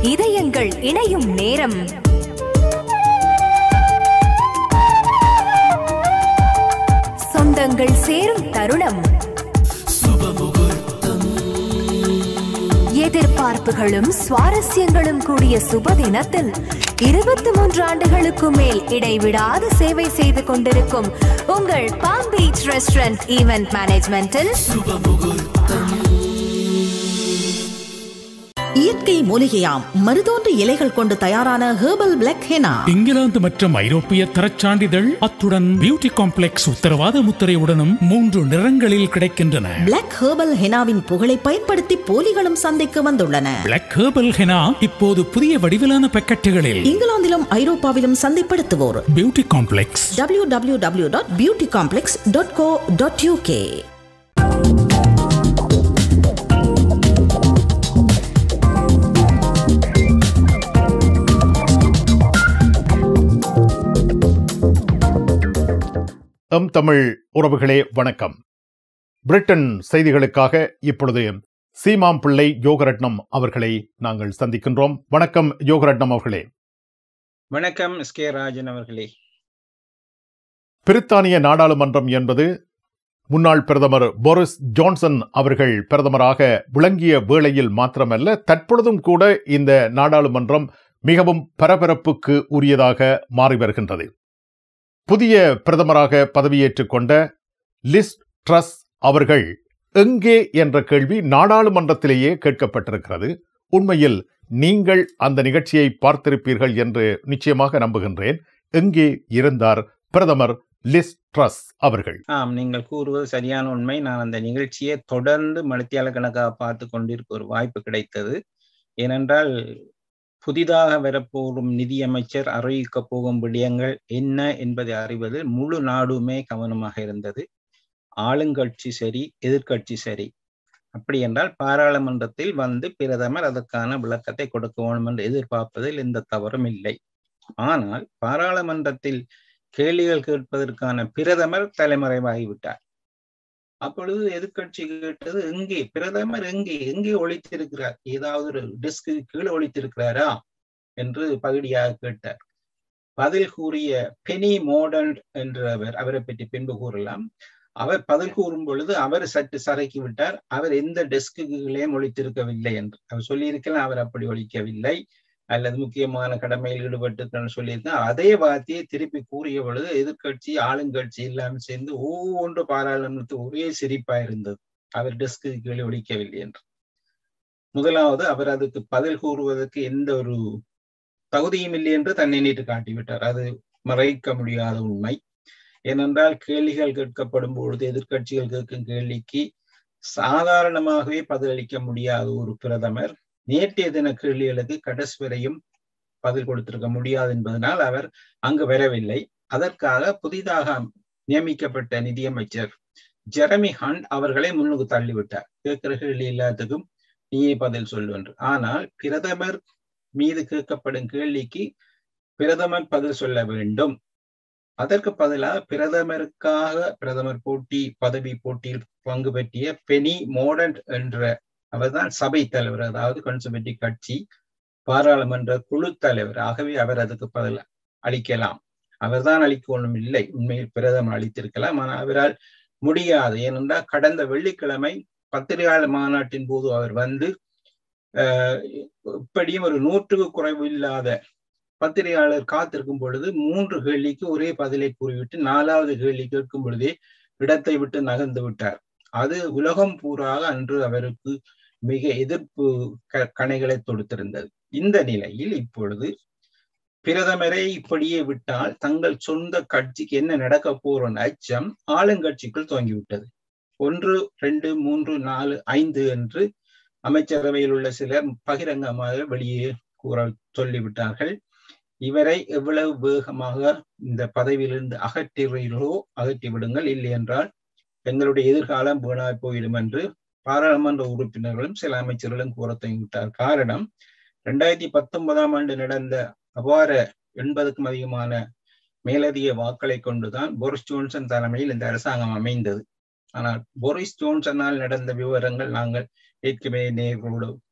இதயங்கள் இணையும் நேரம் சொந்தங்கள் சேரும் தருணம் எதிர்பார்ப்புகளும் சுவாரஸ்யங்களும் கூடிய சுப தினத்தில் இருபத்தி மூன்று ஆண்டுகளுக்கு மேல் இடைவிடாது சேவை செய்து கொண்டிருக்கும் உங்கள் பாம் பீச் ரெஸ்டாரண்ட் ஈவென்ட் மேனேஜ்மெண்டில் இயற்கை மூலிகையாம் மருதோன்று இலைகள் கொண்டு தயாரான ஹெர்பல் பிளாக் ஹெனா இங்கிலாந்து மற்றும் ஐரோப்பிய தரச்சான்றிதழ் அத்துடன் பியூட்டி காம்ப்ளெக்ஸ் உத்தரவாத முத்திரையுடனும் மூன்று நிறங்களில் கிடைக்கின்றன பிளாக் ஹெர்பல் ஹெனாவின் புகழை பயன்படுத்தி போலிகளும் சந்தைக்கு வந்துள்ளன பிளாக் ஹெர்பல் ஹெனா இப்போது புதிய வடிவிலான பாக்கெட்டுகளில் இங்கிலாந்திலும் ஐரோப்பாவிலும் சந்தைப்படுத்துவோர் beauty complex W W W dot beauty complex dot co dot UK எம் தமிழ் உறவுகளே வணக்கம் பிரிட்டன் செய்திகளுக்காக இப்பொழுது சீமாம் பிள்ளை யோகரட்னம் அவர்களை நாங்கள் சந்திக்கின்றோம் வணக்கம் யோகரட்னம் அவர்களே வணக்கம் எஸ் கே ராஜன் அவர்களே பிரித்தானிய நாடாளுமன்றம் என்பது முன்னாள் பிரதமர் போரிஸ் ஜான்சன் அவர்கள் பிரதமராக விளங்கிய வேளையில் மாத்திரமல்ல தற்பொழுதும் கூட இந்த நாடாளுமன்றம் மிகவும் பரபரப்புக்கு உரியதாக மாறி வருகின்றது புதிய பிரதமராக பதவியேற்றுக் கொண்ட லிஸ் ட்ரஸ் அவர்கள் எங்கே என்ற கேள்வி நாடாளுமன்றத்திலேயே கேட்கப்பட்டிருக்கிறது உண்மையில் நீங்கள் அந்த நிகழ்ச்சியை பார்த்திருப்பீர்கள் என்று நிச்சயமாக நம்புகின்றேன் எங்கே இருந்தார் பிரதமர் லிஸ் ட்ரஸ் அவர்கள் ஆம் நீங்கள் கூறுவது சரியான உண்மை நான் அந்த நிகழ்ச்சியை தொடர்ந்து மணித்தியால கணக்காக பார்த்து கொண்டிருக்க ஒரு வாய்ப்பு கிடைத்தது ஏனென்றால் புதிதாக வரப்போகும் நிதியமைச்சர் அறிவிக்க போகும் விடயங்கள் என்ன என்பதை அறிவது முழு நாடுமே கவனமாக இருந்தது ஆளுங்கட்சி சரி எதிர்கட்சி சரி அப்படி என்றால் பாராளுமன்றத்தில் வந்து பிரதமர் அதற்கான விளக்கத்தை கொடுக்க வேண்டும் என்று எதிர்பார்ப்பதில் எந்த தவறும் இல்லை ஆனால் பாராளுமன்றத்தில் கேள்விகள் கேட்பதற்கான பிரதமர் தலைமறைவாகிவிட்டார் அப்பொழுது எதிர்கட்சி கேட்டது எங்கே பிரதமர் எங்கே எங்கே ஒழித்திருக்கிறார் ஏதாவது ஒரு டெஸ்க்கு கீழே ஒழித்திருக்கிறாரா என்று பகுதியாக கேட்டார் பதில் கூறிய பெனி மோடன் என்றவர் அவரை பற்றி பின்பு கூறலாம் அவர் பதில் கூறும் பொழுது அவர் சற்று சரைக்கி விட்டார் அவர் எந்த டெஸ்குகளையும் ஒழித்திருக்கவில்லை என்று அவர் சொல்லியிருக்கலாம் அவர் அப்படி ஒழிக்கவில்லை அல்லது முக்கியமான கடமையில் ஈடுபட்டு சொல்லியிருக்காங்க அதே வார்த்தையை திருப்பி கூறிய பொழுது எதிர்கட்சி ஆளுங்கட்சி இல்லாமல் சேர்ந்து ஒவ்வொன்று பாராளுமன்றத்து ஒரே சிரிப்பா இருந்தது அவர் டெஸ்க்கு கீழே ஒழிக்கவில்லை என்று முதலாவது அவர் அதுக்கு பதில் கூறுவதற்கு எந்த ஒரு தகுதியும் இல்லை என்று தன்னை நீட்டு காட்டிவிட்டார் அது மறைக்க முடியாத உண்மை ஏனென்றால் கேள்விகள் கேட்கப்படும் பொழுது எதிர்கட்சிகள் கேட்கும் கேள்விக்கு சாதாரணமாகவே பதிலளிக்க முடியாத ஒரு பிரதமர் நேற்றைய தின கேள்விகளுக்கு கடைசி வரையும் பதில் கொடுத்திருக்க முடியாது என்பதனால் அவர் அங்கு வரவில்லை அதற்காக புதிதாக நியமிக்கப்பட்ட நிதியமைச்சர் ஜெரமி ஹண்ட் அவர்களை முன்னுக்கு தள்ளிவிட்டார் கேட்கிற கேள்வி எல்லாத்துக்கும் நீயே பதில் சொல்லு என்று ஆனால் பிரதமர் மீது கேட்கப்படும் கேள்விக்கு பிரதமர் பதில் சொல்ல வேண்டும் அதற்கு பதிலாக பிரதமருக்காக பிரதமர் போட்டி பதவி போட்டியில் பங்கு பெற்றிய பெனி மோடன்ட் என்ற அவர்தான் சபை தலைவர் அதாவது கன்சர்வேட்டிவ் கட்சி பாராளுமன்ற குழு தலைவர் ஆகவே அவர் அதுக்கு பதில் அளிக்கலாம் அவர்தான் அளிக்கணும் இல்லை உண்மையில் பிரதமர் அளித்திருக்கலாம் ஆனால் அவரால் முடியாது ஏனென்றால் கடந்த வெள்ளிக்கிழமை பத்திரிகையாளர் மாநாட்டின் போது அவர் வந்து இப்படியும் ஒரு நூற்றுக்கு குறைவு இல்லாத பத்திரிகையாளர் காத்திருக்கும் பொழுது மூன்று கேள்விக்கு ஒரே பதிலை கூறிவிட்டு நாலாவது கேள்வி கேட்கும் பொழுதே இடத்தை விட்டு நகர்ந்து விட்டார் அது உலகம் பூராக அன்று அவருக்கு மிக எதிர்ப்பு கணைகளை தொடுத்திருந்தது இந்த நிலையில் இப்பொழுது பிரதமரை இப்படியே விட்டால் தங்கள் சொந்த கட்சிக்கு என்ன நடக்க போற அச்சம் ஆளுங்கட்சிக்குள் துவங்கிவிட்டது ஒன்று ரெண்டு மூன்று நாலு ஐந்து என்று அமைச்சரவையில் உள்ள சிலர் பகிரங்கமாக வெளியே கூற சொல்லிவிட்டார்கள் இவரை எவ்வளவு வேகமாக இந்த பதவியிலிருந்து அகற்றுவீர்களோ அகற்றி விடுங்கள் இல்லை என்றால் எங்களுடைய எதிர்காலம் வீணாய் போயிடும் என்று பாராளுமன்ற உறுப்பினர்களும் சில அமைச்சர்களும் கூற தொடங்கிவிட்டார் காரணம் இரண்டாயிரத்தி பத்தொன்பதாம் ஆண்டு நடந்த அபார எண்பதுக்கும் அதிகமான மேலதிக வாக்களை கொண்டுதான் போரிஸ் ஜோன்சன் தலைமையில் இந்த அரசாங்கம் அமைந்தது ஆனால் போரிஸ் ஜோன்சனால் நடந்த விவரங்கள் நாங்கள் ஏற்கனவே நேர்களோடு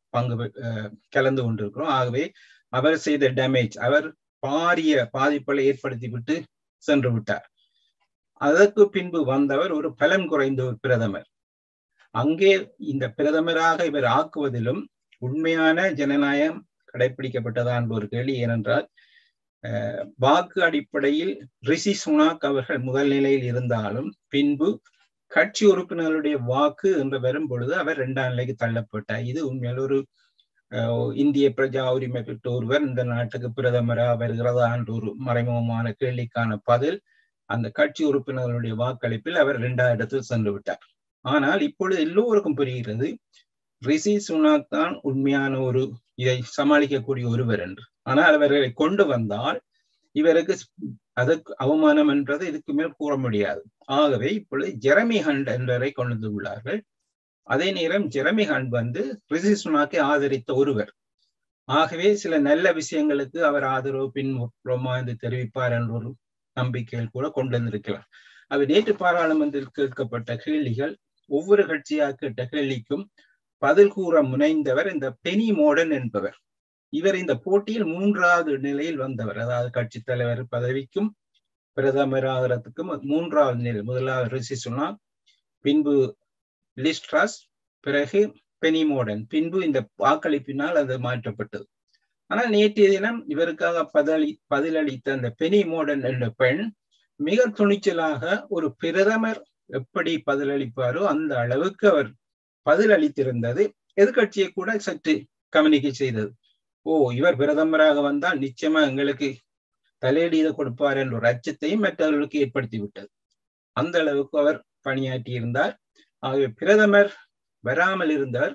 பங்கு பெ- அஹ் கலந்து கொண்டிருக்கிறோம் ஆகவே அவர் செய்த டேமேஜ் அவர் பாரிய பாதிப்புகளை ஏற்படுத்திவிட்டு சென்று விட்டார் அதற்கு பின்பு வந்தவர் ஒரு பலம் குறைந்த ஒரு பிரதமர் அங்கே இந்த பிரதமராக இவர் ஆக்குவதிலும் உண்மையான ஜனநாயகம் கடைபிடிக்கப்பட்டதா என்ற ஒரு கேள்வி ஏனென்றால் அஹ், வாக்கு அடிப்படையில் ரிஷி சுனாக் அவர்கள் முதல் நிலையில் இருந்தாலும் பின்பு கட்சி உறுப்பினர்களுடைய வாக்கு என்று வரும் பொழுது அவர் இரண்டாம் நிலைக்கு தள்ளப்பட்டார் இது உண்மையில் ஒரு அஹ், இந்திய பிரஜா உரிமை பெற்ற ஒருவர் இந்த நாட்டுக்கு பிரதமரா வருகிறதா என்ற ஒரு மறைமுகமான கேள்விக்கான பதில் அந்த கட்சி உறுப்பினர்களுடைய வாக்களிப்பில் அவர் இரண்டாவது இடத்தில் சென்று விட்டார் ஆனால் இப்பொழுது எல்லோருக்கும் புரிகிறது ரிஷி சுனாக் தான் உண்மையான ஒரு இதை சமாளிக்கக்கூடிய ஒருவர் என்று ஆனால் அவர்களை கொண்டு வந்தால் இவருக்கு அதற்கு அவமானம் என்றது இதுக்கு மேல் கூற முடியாது ஆகவே இப்பொழுது ஜெரமி ஹண்ட் என்பவரை கொண்டு வந்துள்ளார்கள் அதே நேரம் ஜெரமி ஹண்ட் வந்து ரிஷி சுனாக்கை ஆதரித்த ஒருவர் ஆகவே சில நல்ல விஷயங்களுக்கு அவர் ஆதரவு பின்புறமா என்று தெரிவிப்பார் என்ற ஒரு நம்பிக்கைகள் கூட கொண்டு வந்திருக்கலாம் அவர் நேற்று பாராளுமன்றத்தில் கேட்கப்பட்ட கேள்விகள் ஒவ்வொரு கட்சியாக கேட்ட கேள்விக்கும் பதில் கூற முனைந்தவர் இந்த பெனி மோடன் என்பவர் இவர் இந்த போட்டியில் மூன்றாவது நிலையில் வந்தவர் அதாவது கட்சி தலைவர் பதவிக்கும் பிரதமர் ஆகிறதுக்கும் மூன்றாவது நிலை முதலாவது ரிஷி சுனாக் பின்பு லிஸ்ட்ராஸ் பிறகு பெனிமோடன் பின்பு இந்த வாக்களிப்பினால் அது மாற்றப்பட்டது ஆனால் நேற்றைய தினம் இவருக்காக பதிலளி பதிலளித்த அந்த பெனிமோடன் என்ற பெண் மிக துணிச்சலாக ஒரு பிரதமர் எப்படி பதிலளிப்பாரோ அந்த அளவுக்கு அவர் பதிலளித்திருந்தது எதிர்கட்சியை கூட சற்று கவனிக்க செய்தது ஓ இவர் பிரதமராக வந்தால் நிச்சயமா எங்களுக்கு தலையீடு கொடுப்பார் என்ற ஒரு அச்சத்தையும் மற்றவர்களுக்கு ஏற்படுத்தி விட்டது அந்த அளவுக்கு அவர் பணியாற்றி இருந்தார் ஆகவே பிரதமர் வராமல் இருந்தார்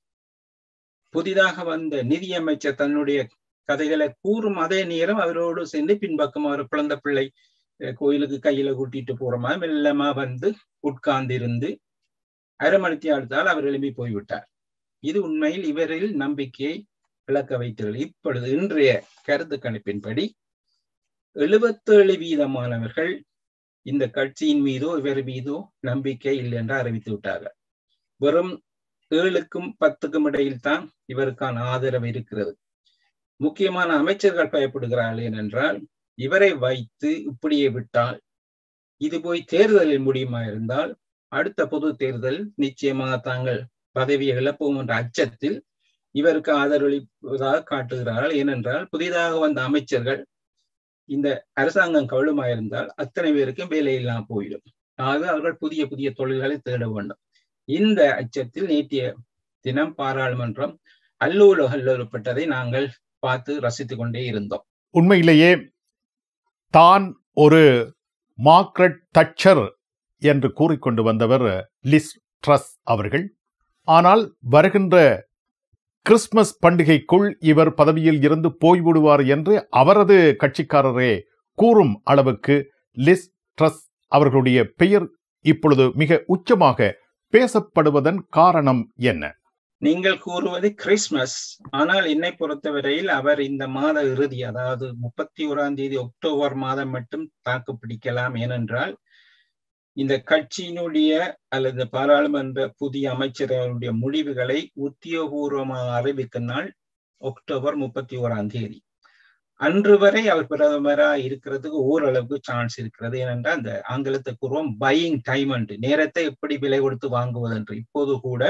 புதிதாக வந்த நிதியமைச்சர் தன்னுடைய கதைகளை கூறும் அதே நேரம் அவரோடு சேர்ந்து பின்பக்கம் அவர் குழந்தை பிள்ளை கோயிலுக்கு கையில கூட்டிட்டு போறமா மெல்லமா வந்து உட்கார்ந்திருந்து அரை மணித்தி அடுத்தால் அவர் எழுப்பி போய்விட்டார் இது உண்மையில் இவரில் நம்பிக்கையை இழக்க வைத்தது இப்பொழுது இன்றைய கருத்து கணிப்பின்படி எழுபத்தேழு வீதமானவர்கள் இந்த கட்சியின் மீதோ இவர் மீதோ நம்பிக்கை இல்லை என்று அறிவித்து விட்டார்கள் வெறும் ஏழுக்கும் பத்துக்கும் இடையில் தான் இவருக்கான ஆதரவு இருக்கிறது முக்கியமான அமைச்சர்கள் பயப்படுகிறார்கள் ஏனென்றால் இவரை வைத்து இப்படியே விட்டால் இது போய் தேர்தலில் முடியுமா இருந்தால் அடுத்த பொது தேர்தல் நிச்சயமாக தாங்கள் பதவியை இழப்போம் என்ற அச்சத்தில் இவருக்கு ஆதரவளிப்பதாக காட்டுகிறார்கள் ஏனென்றால் புதிதாக வந்த அமைச்சர்கள் இந்த அரசாங்கம் கவலுமாயிருந்தால் அத்தனை பேருக்கும் வேலை இல்லாமல் போயிடும் ஆக அவர்கள் புதிய புதிய தொழில்களை தேட வேண்டும் இந்த அச்சத்தில் நேற்றைய தினம் பாராளுமன்றம் அல்லூல அல்லூலப்பட்டதை நாங்கள் பார்த்து ரசித்துக் கொண்டே இருந்தோம் உண்மையிலேயே தான் ஒரு மார்க்ரெட் தச்சர் என்று கூறிக்கொண்டு வந்தவர் லிஸ் ட்ரஸ் அவர்கள் ஆனால் வருகின்ற கிறிஸ்துமஸ் பண்டிகைக்குள் இவர் பதவியில் இருந்து போய்விடுவார் என்று அவரது கட்சிக்காரரே கூறும் அளவுக்கு லிஸ் ட்ரஸ் அவர்களுடைய பெயர் இப்பொழுது மிக உச்சமாக பேசப்படுவதன் காரணம் என்ன நீங்கள் கூறுவது கிறிஸ்துமஸ் ஆனால் என்னை பொறுத்தவரையில் அவர் இந்த மாத இறுதி அதாவது முப்பத்தி ஓராம் தேதி அக்டோபர் மாதம் மட்டும் தாக்கு பிடிக்கலாம் ஏனென்றால் இந்த கட்சியினுடைய அல்லது பாராளுமன்ற புதிய அமைச்சர்களுடைய முடிவுகளை உத்தியோகபூர்வமாக அறிவிக்கும் நாள் அக்டோபர் முப்பத்தி ஓராம் தேதி அன்று வரை அவர் பிரதமரா இருக்கிறதுக்கு ஓரளவுக்கு சான்ஸ் இருக்கிறது ஏனென்றால் அந்த ஆங்கிலத்தை கூறுவோம் பையிங் டைம் என்று நேரத்தை எப்படி விலை கொடுத்து வாங்குவது என்று இப்போது கூட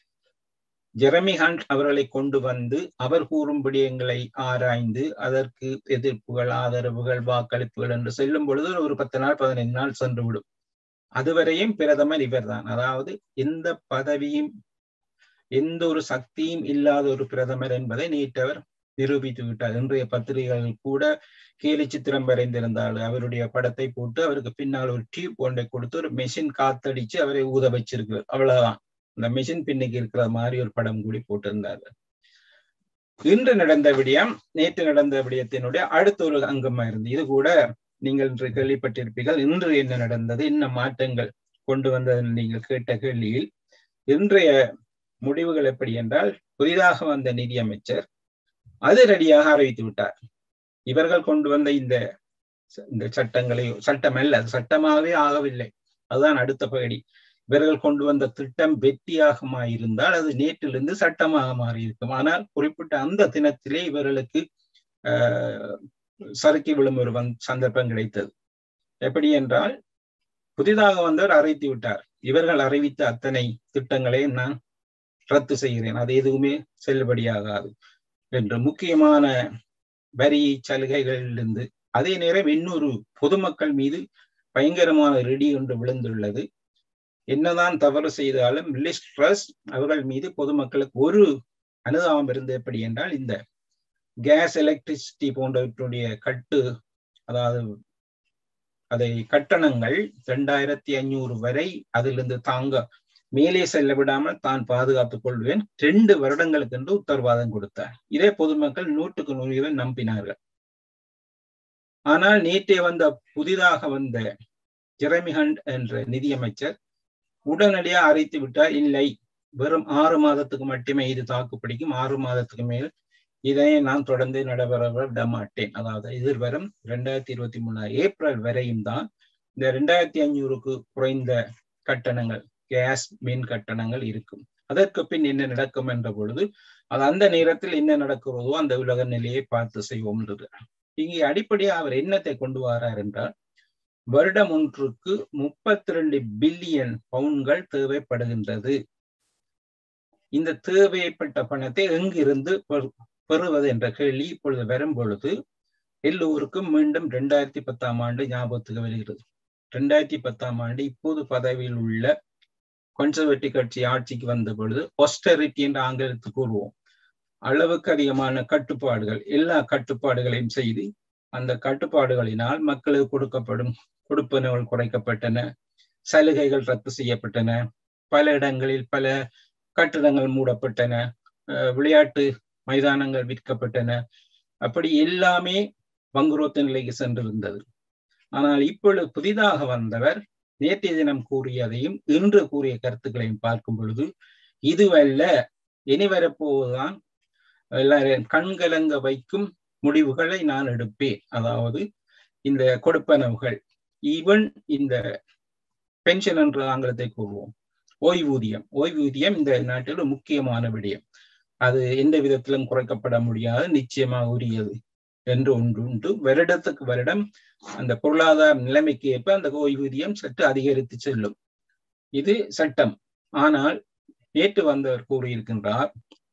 ஜெரமி ஹண்ட் அவர்களை கொண்டு வந்து அவர் கூறும் விடயங்களை ஆராய்ந்து அதற்கு எதிர்ப்புகள் ஆதரவுகள் வாக்களிப்புகள் என்று செல்லும் பொழுது ஒரு பத்து நாள் பதினைந்து நாள் சென்று விடும் அதுவரையும் பிரதமர் இவர்தான் அதாவது எந்த பதவியும் எந்த ஒரு சக்தியும் இல்லாத ஒரு பிரதமர் என்பதை நேற்றவர் நிரூபித்து விட்டார் இன்றைய பத்திரிகைகள் கூட கேலி சித்திரம் வரைந்திருந்தால் அவருடைய படத்தை போட்டு அவருக்கு பின்னால் ஒரு டியூப் ஒன்றை கொடுத்து ஒரு மெஷின் காத்தடிச்சு அவரை ஊத வச்சிருக்கிறார் அவ்வளவுதான் இந்த மெஷின் பின்னுக்கு இருக்கிற மாதிரி ஒரு படம் கூடி போட்டிருந்தார்கள் இன்று நடந்த விடயம் நேற்று நடந்த விடயத்தினுடைய அடுத்த ஒரு அங்கமா இருந்து இது கூட நீங்கள் இன்று கேள்விப்பட்டிருப்பீர்கள் இன்று என்ன நடந்தது என்ன மாற்றங்கள் கொண்டு வந்தது நீங்கள் கேட்ட கேள்வியில் இன்றைய முடிவுகள் எப்படி என்றால் புதிதாக வந்த நிதியமைச்சர் அதிரடியாக அறிவித்து விட்டார் இவர்கள் கொண்டு வந்த இந்த இந்த சட்டங்களை சட்டம் அல்ல அது சட்டமாகவே ஆகவில்லை அதுதான் அடுத்த பகுதி இவர்கள் கொண்டு வந்த திட்டம் வெற்றியாக இருந்தால் அது நேற்றிலிருந்து சட்டமாக மாறி இருக்கும் ஆனால் குறிப்பிட்ட அந்த தினத்திலே இவர்களுக்கு ஆஹ் சறுக்கி விழும் ஒரு வந் சந்தர்ப்பம் கிடைத்தது எப்படி என்றால் புதிதாக வந்தவர் அறிவித்து விட்டார் இவர்கள் அறிவித்த அத்தனை திட்டங்களையும் நான் ரத்து செய்கிறேன் அது எதுவுமே செல்லுபடியாகாது என்று முக்கியமான வரி சலுகைகளிலிருந்து அதே நேரம் இன்னொரு பொதுமக்கள் மீது பயங்கரமான ரெடி ஒன்று விழுந்துள்ளது என்னதான் தவறு செய்தாலும் லிஸ்ட்ரஸ் அவர்கள் மீது பொதுமக்களுக்கு ஒரு அனுதாபம் இருந்தது எப்படி என்றால் இந்த கேஸ் எலக்ட்ரிசிட்டி போன்றவற்றுடைய கட்டு அதாவது அதை கட்டணங்கள் ரெண்டாயிரத்தி ஐநூறு வரை அதிலிருந்து தாங்க மேலே செல்ல விடாமல் தான் பாதுகாத்துக் கொள்வேன் ரெண்டு வருடங்களுக்கு என்று உத்தரவாதம் கொடுத்தார் இதே பொதுமக்கள் நூற்றுக்கு நூறு நம்பினார்கள் ஆனால் நேற்றே வந்த புதிதாக வந்த ஜெரமிஹண்ட் என்ற நிதியமைச்சர் உடனடியாக அறித்து விட்டார் இல்லை வெறும் ஆறு மாதத்துக்கு மட்டுமே இது தாக்கு பிடிக்கும் ஆறு மாதத்துக்கு மேல் இதை நான் தொடர்ந்து நடைபெற விட மாட்டேன் அதாவது எதிர்வரும் இரண்டாயிரத்தி இருபத்தி மூணு ஏப்ரல் வரையும் தான் இந்த ரெண்டாயிரத்தி ஐநூறுக்கு குறைந்த கட்டணங்கள் கேஸ் மின் கட்டணங்கள் இருக்கும் அதற்கு பின் என்ன நடக்கும் என்ற பொழுது அது அந்த நேரத்தில் என்ன நடக்கிறதோ அந்த உலக நிலையை பார்த்து செய்வோம் இங்கே அடிப்படையாக அவர் என்னத்தை கொண்டு வரார் என்றால் வருடம் ஒன்றுக்கு முப்பத்தி ரெண்டு பில்லியன் பவுன்கள் தேவைப்படுகின்றது இந்த தேவைப்பட்ட பணத்தை எங்கிருந்து பெறுவது என்ற கேள்வி இப்பொழுது வரும் பொழுது எல்லோருக்கும் மீண்டும் இரண்டாயிரத்தி பத்தாம் ஆண்டு ஞாபகத்துக்கு வருகிறது இரண்டாயிரத்தி பத்தாம் ஆண்டு இப்போது பதவியில் உள்ள கன்சர்வேட்டிவ் கட்சி ஆட்சிக்கு வந்த பொழுது ஒஸ்டரிட்டி என்று ஆங்கிலத்தில் கூறுவோம் அளவுக்கு அதிகமான கட்டுப்பாடுகள் எல்லா கட்டுப்பாடுகளையும் செய்து அந்த கட்டுப்பாடுகளினால் மக்களுக்கு கொடுக்கப்படும் கொடுப்பனவுகள் குறைக்கப்பட்டன சலுகைகள் ரத்து செய்யப்பட்டன பல இடங்களில் பல கட்டிடங்கள் மூடப்பட்டன விளையாட்டு மைதானங்கள் விற்கப்பட்டன அப்படி எல்லாமே வங்குரோத்த நிலைக்கு சென்றிருந்தது ஆனால் இப்பொழுது புதிதாக வந்தவர் நேற்றைய தினம் கூறியதையும் இன்று கூறிய கருத்துக்களையும் பார்க்கும் பொழுது இதுவல்ல இனி வரப்போவதுதான் எல்லாரும் கண்கலங்க வைக்கும் முடிவுகளை நான் எடுப்பேன் அதாவது இந்த கொடுப்பனவுகள் ஈவன் இந்த பென்ஷன் என்ற ஆங்கிலத்தை கூறுவோம் ஓய்வூதியம் ஓய்வூதியம் இந்த நாட்டில் ஒரு முக்கியமான விடயம் அது எந்த விதத்திலும் குறைக்கப்பட முடியாது நிச்சயமாக உரியது என்று ஒன்று உண்டு வருடத்துக்கு வருடம் அந்த பொருளாதார நிலைமைக்கு ஏற்ப அந்த ஓய்வூதியம் சற்று அதிகரித்து செல்லும் இது சட்டம் ஆனால் நேற்று வந்தவர் கூறியிருக்கின்றார்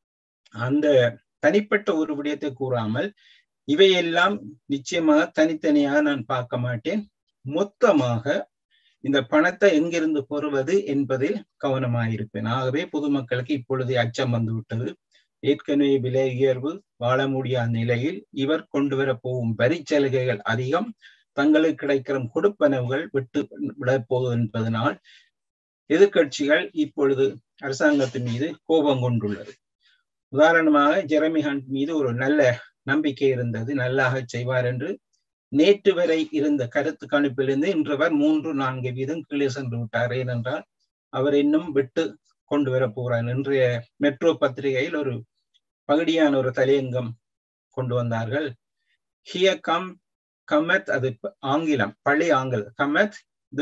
அந்த தனிப்பட்ட ஒரு விடயத்தை கூறாமல் இவையெல்லாம் நிச்சயமாக தனித்தனியாக நான் பார்க்க மாட்டேன் மொத்தமாக இந்த பணத்தை எங்கிருந்து பெறுவது என்பதில் கவனமாயிருப்பேன் ஆகவே பொதுமக்களுக்கு இப்பொழுது அச்சம் வந்துவிட்டது ஏற்கனவே விலை உயர்வு வாழ முடியாத நிலையில் இவர் கொண்டு வர போகும் வரி சலுகைகள் அதிகம் தங்களுக்கு கிடைக்கிற கொடுப்பனவுகள் விட்டு விடப்போகுது என்பதனால் எதிர்கட்சிகள் இப்பொழுது அரசாங்கத்தின் மீது கோபம் கொண்டுள்ளது உதாரணமாக ஜெரமி ஹண்ட் மீது ஒரு நல்ல நம்பிக்கை இருந்தது நல்லாக செய்வார் என்று நேற்று வரை இருந்த கருத்து கணிப்பிலிருந்து இன்றவர் மூன்று நான்கு வீதம் கீழே சென்று விட்டார் ஏனென்றால் அவர் இன்னும் விட்டு கொண்டு வர போகிறார் இன்றைய மெட்ரோ பத்திரிகையில் ஒரு பகுதியான ஒரு தலையங்கம் கொண்டு வந்தார்கள் ஹிய கம் கமத் அது ஆங்கிலம் பழைய ஆங்கிலம் கமத் த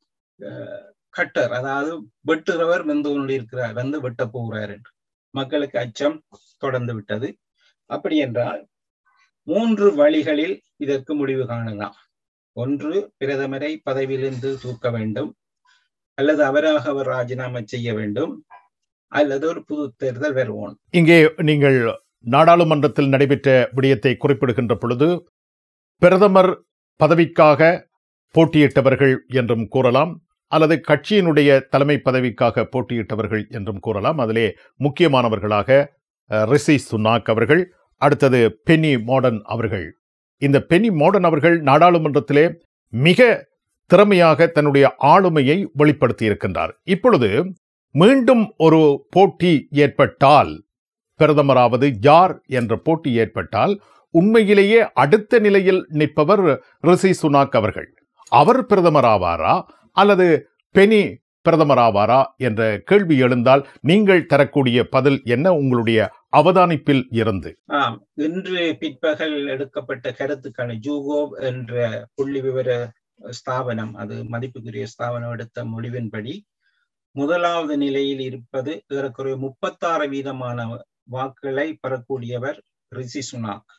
கட்டர் அதாவது வெட்டுறவர் வந்து கொண்டிருக்கிறார் வந்து வெட்ட போகிறார் என்று மக்களுக்கு அச்சம் தொடர்ந்து விட்டது அப்படி என்றால் மூன்று வழிகளில் இதற்கு முடிவு காணலாம் ஒன்று பிரதமரை பதவியிலிருந்து தூக்க வேண்டும் அல்லது அவராக அவர் ராஜினாமா செய்ய வேண்டும் அல்லது ஒரு புது தேர்தல் வருவோம் இங்கே நீங்கள் நாடாளுமன்றத்தில் நடைபெற்ற விடயத்தை குறிப்பிடுகின்ற பொழுது பிரதமர் பதவிக்காக போட்டியிட்டவர்கள் என்றும் கூறலாம் அல்லது கட்சியினுடைய தலைமை பதவிக்காக போட்டியிட்டவர்கள் என்றும் கூறலாம் அதிலே முக்கியமானவர்களாக ரிஷி சுனாக் அவர்கள் அடுத்தது பென்னி மாடர்ன் அவர்கள் இந்த பென்னி மாடர்ன் அவர்கள் நாடாளுமன்றத்திலே மிக திறமையாக தன்னுடைய ஆளுமையை வெளிப்படுத்தி இருக்கின்றார் இப்பொழுது மீண்டும் ஒரு போட்டி ஏற்பட்டால் பிரதமராவது யார் என்ற போட்டி ஏற்பட்டால் உண்மையிலேயே அடுத்த நிலையில் நிற்பவர் ரிஷி சுனாக் அவர்கள் அவர் பிரதமராவாரா அல்லது பெனி பிரதமராவாரா என்ற கேள்வி எழுந்தால் நீங்கள் தரக்கூடிய பதில் என்ன உங்களுடைய அவதானிப்பில் இருந்து ஆம் இன்று பிற்பகல் எடுக்கப்பட்ட கருத்துக்கான ஜூகோ என்ற புள்ளி விவர ஸ்தாபனம் அது மதிப்புக்குரிய ஸ்தாபனம் எடுத்த முடிவின்படி முதலாவது நிலையில் இருப்பது ஏறக்குறைய முப்பத்தாறு வீதமான வாக்குகளை பெறக்கூடியவர் ரிஷி சுனாக்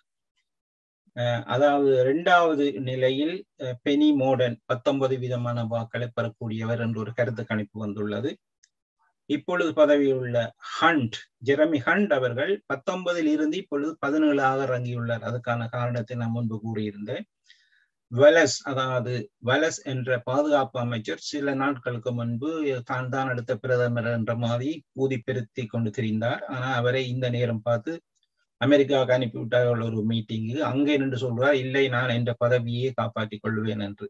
அதாவது இரண்டாவது நிலையில் பெனி மோடன் பத்தொன்பது விதமான வாக்களை பெறக்கூடியவர் என்று ஒரு கருத்து கணிப்பு வந்துள்ளது இப்பொழுது பதவியில் உள்ள ஹண்ட் ஜெரமி ஹண்ட் அவர்கள் பத்தொன்பதில் இருந்து இப்பொழுது பதினேழாக இறங்கியுள்ளார் அதுக்கான காரணத்தை நான் முன்பு கூறியிருந்தேன் வெலஸ் அதாவது வெலஸ் என்ற பாதுகாப்பு அமைச்சர் சில நாட்களுக்கு முன்பு தான் தான் அடுத்த பிரதமர் என்ற மாதிரி ஊதி பெருத்தி கொண்டு திரிந்தார் ஆனா அவரை இந்த நேரம் பார்த்து அமெரிக்காவுக்கு அனுப்பிவிட்டார்கள் ஒரு மீட்டிங்கு அங்கே நின்று சொல்றார் இல்லை நான் என்ற பதவியை காப்பாற்றிக் கொள்வேன் என்று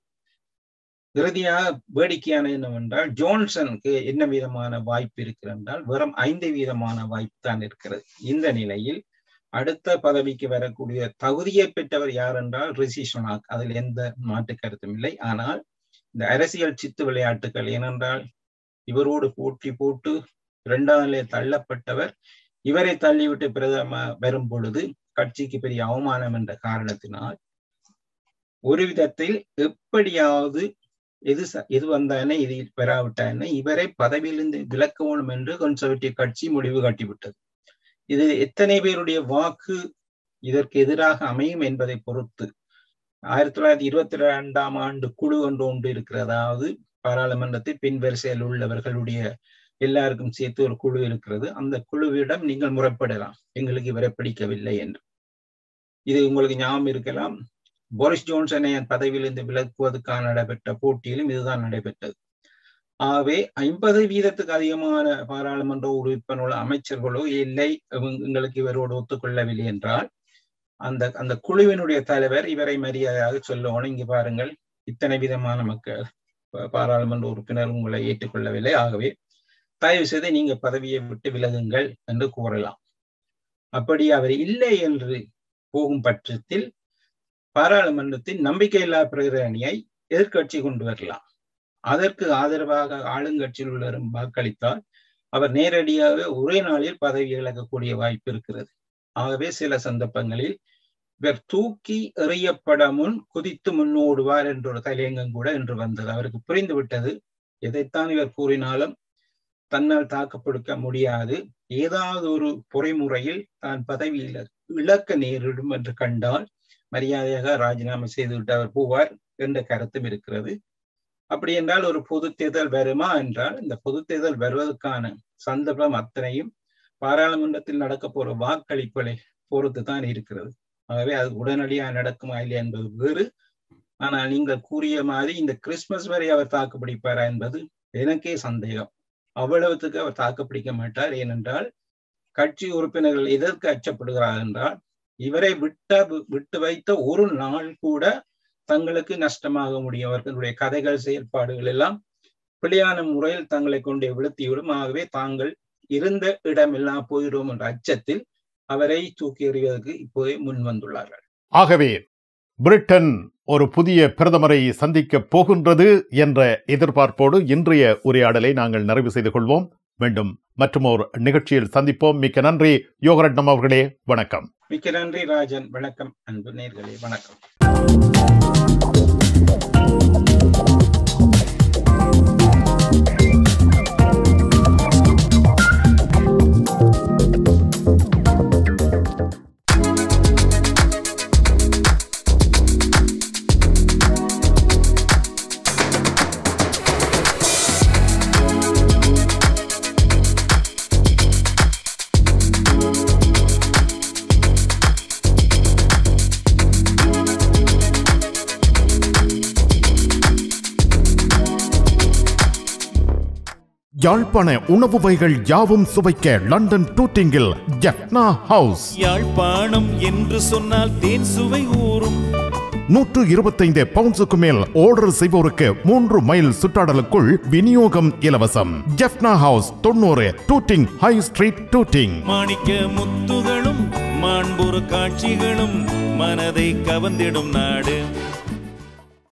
இறுதியாக வேடிக்கையான என்னவென்றால் ஜோன்சனுக்கு என்ன விதமான வாய்ப்பு இருக்கிறது என்றால் வெறும் ஐந்து வீதமான வாய்ப்பு தான் இருக்கிறது இந்த நிலையில் அடுத்த பதவிக்கு வரக்கூடிய தகுதியை பெற்றவர் யார் என்றால் ரிஷி சுனாக் அதில் எந்த மாற்று கருத்தும் இல்லை ஆனால் இந்த அரசியல் சித்து விளையாட்டுகள் ஏனென்றால் இவரோடு போட்டி போட்டு இரண்டாம் நிலையை தள்ளப்பட்டவர் இவரை தள்ளிவிட்டு பிரதம வரும் பொழுது கட்சிக்கு பெரிய அவமானம் என்ற காரணத்தினால் ஒரு விதத்தில் எப்படியாவது எது எது வந்தானே இது பெறாவிட்டானே இவரை பதவியிலிருந்து விலக்க வேணும் என்று கன்சர்வேட்டிவ் கட்சி முடிவு காட்டிவிட்டது இது எத்தனை பேருடைய வாக்கு இதற்கு எதிராக அமையும் என்பதை பொறுத்து ஆயிரத்தி தொள்ளாயிரத்தி இருபத்தி ரெண்டாம் ஆண்டு குழு ஒன்று ஒன்று இருக்கிறது அதாவது பாராளுமன்றத்தில் பின்வரிசையில் உள்ளவர்களுடைய எல்லாருக்கும் சேர்த்து ஒரு குழு இருக்கிறது அந்த குழுவிடம் நீங்கள் முறைப்படலாம் எங்களுக்கு இவரை பிடிக்கவில்லை என்று இது உங்களுக்கு ஞாபகம் இருக்கலாம் போரிஸ் ஜோன்சனை பதவியிலிருந்து விலக்குவதற்கான நடைபெற்ற போட்டியிலும் இதுதான் நடைபெற்றது ஆகவே ஐம்பது வீதத்துக்கு அதிகமான பாராளுமன்ற உறுப்பினர்களோ அமைச்சர்களோ இல்லை எங்களுக்கு இவரோடு ஒத்துக்கொள்ளவில்லை என்றால் அந்த அந்த குழுவினுடைய தலைவர் இவரை மரியாதையாக சொல்லணும் இங்கு பாருங்கள் இத்தனை விதமான மக்கள் பாராளுமன்ற உறுப்பினர் உங்களை ஏற்றுக்கொள்ளவில்லை ஆகவே தயவு செய்து நீங்க பதவியை விட்டு விலகுங்கள் என்று கூறலாம் அப்படி அவர் இல்லை என்று போகும் பட்சத்தில் பாராளுமன்றத்தின் நம்பிக்கையில்லா பிரேரணியை எதிர்கட்சி கொண்டு வரலாம் அதற்கு ஆதரவாக ஆளுங்கட்சியில் உள்ளவரும் வாக்களித்தால் அவர் நேரடியாக ஒரே நாளில் பதவி இழக்கக்கூடிய வாய்ப்பு இருக்கிறது ஆகவே சில சந்தர்ப்பங்களில் இவர் தூக்கி எறியப்பட முன் குதித்து முன்னோடுவார் என்ற ஒரு தலையங்கம் கூட என்று வந்தது அவருக்கு புரிந்து விட்டது எதைத்தான் இவர் கூறினாலும் தன்னால் தாக்கப்படுத்த முடியாது ஏதாவது ஒரு பொறைமுறையில் தான் பதவியில் இழக்க நேரிடும் என்று கண்டால் மரியாதையாக ராஜினாமா செய்துவிட்டு அவர் போவார் என்ற கருத்தும் இருக்கிறது அப்படி என்றால் ஒரு பொது தேர்தல் வருமா என்றால் இந்த பொது தேர்தல் வருவதற்கான சந்தர்ப்பம் அத்தனையும் பாராளுமன்றத்தில் நடக்க போற வாக்களிப்புகளை பொறுத்து தான் இருக்கிறது ஆகவே அது உடனடியாக நடக்குமா இல்லையா என்பது வேறு ஆனால் நீங்கள் கூறிய மாதிரி இந்த கிறிஸ்துமஸ் வரை அவர் தாக்குப்பிடிப்பாரா என்பது எனக்கே சந்தேகம் அவ்வளவுத்துக்கு அவர் தாக்குப்பிடிக்க மாட்டார் ஏனென்றால் கட்சி உறுப்பினர்கள் எதற்கு அச்சப்படுகிறார் என்றால் இவரை விட்ட விட்டு வைத்த ஒரு நாள் கூட தங்களுக்கு நஷ்டமாக முடியும் அவர்களுடைய கதைகள் செயல்பாடுகள் எல்லாம் பிழையான முறையில் தங்களை கொண்டே விழுத்திவிடும் ஆகவே தாங்கள் இருந்த இடமெல்லாம் போயிடும் என்ற அச்சத்தில் அவரை தூக்கி எறிவதற்கு இப்போதே முன் வந்துள்ளார்கள் ஆகவே பிரிட்டன் ஒரு புதிய பிரதமரை சந்திக்க போகின்றது என்ற எதிர்பார்ப்போடு இன்றைய உரையாடலை நாங்கள் நிறைவு செய்து கொள்வோம் மீண்டும் மற்றும் ஒரு நிகழ்ச்சியில் சந்திப்போம் மிக்க நன்றி யோகரட்னம் அவர்களே வணக்கம் மிக்க நன்றி ராஜன் வணக்கம் அன்பு நேர்களே வணக்கம் யாழ்ப்பாண உணவு வகைகள் யாவும் சுவைக்க லண்டன் டூட்டிங்கில் ஜப்னா ஹவுஸ் யாழ்ப்பாணம் என்று சொன்னால் தேன் சுவை ஊறும் நூற்று இருபத்தைந்து பவுண்ட்ஸுக்கு மேல் ஆர்டர் செய்வோருக்கு மூன்று மைல் சுற்றாடலுக்குள் விநியோகம் இலவசம் ஜப்னா ஹவுஸ் தொண்ணூறு டூட்டிங் ஹை ஸ்ட்ரீட் டூட்டிங் மாணிக்க முத்துகளும் மாண்புறு காட்சிகளும் மனதை கவர்ந்திடும் நாடு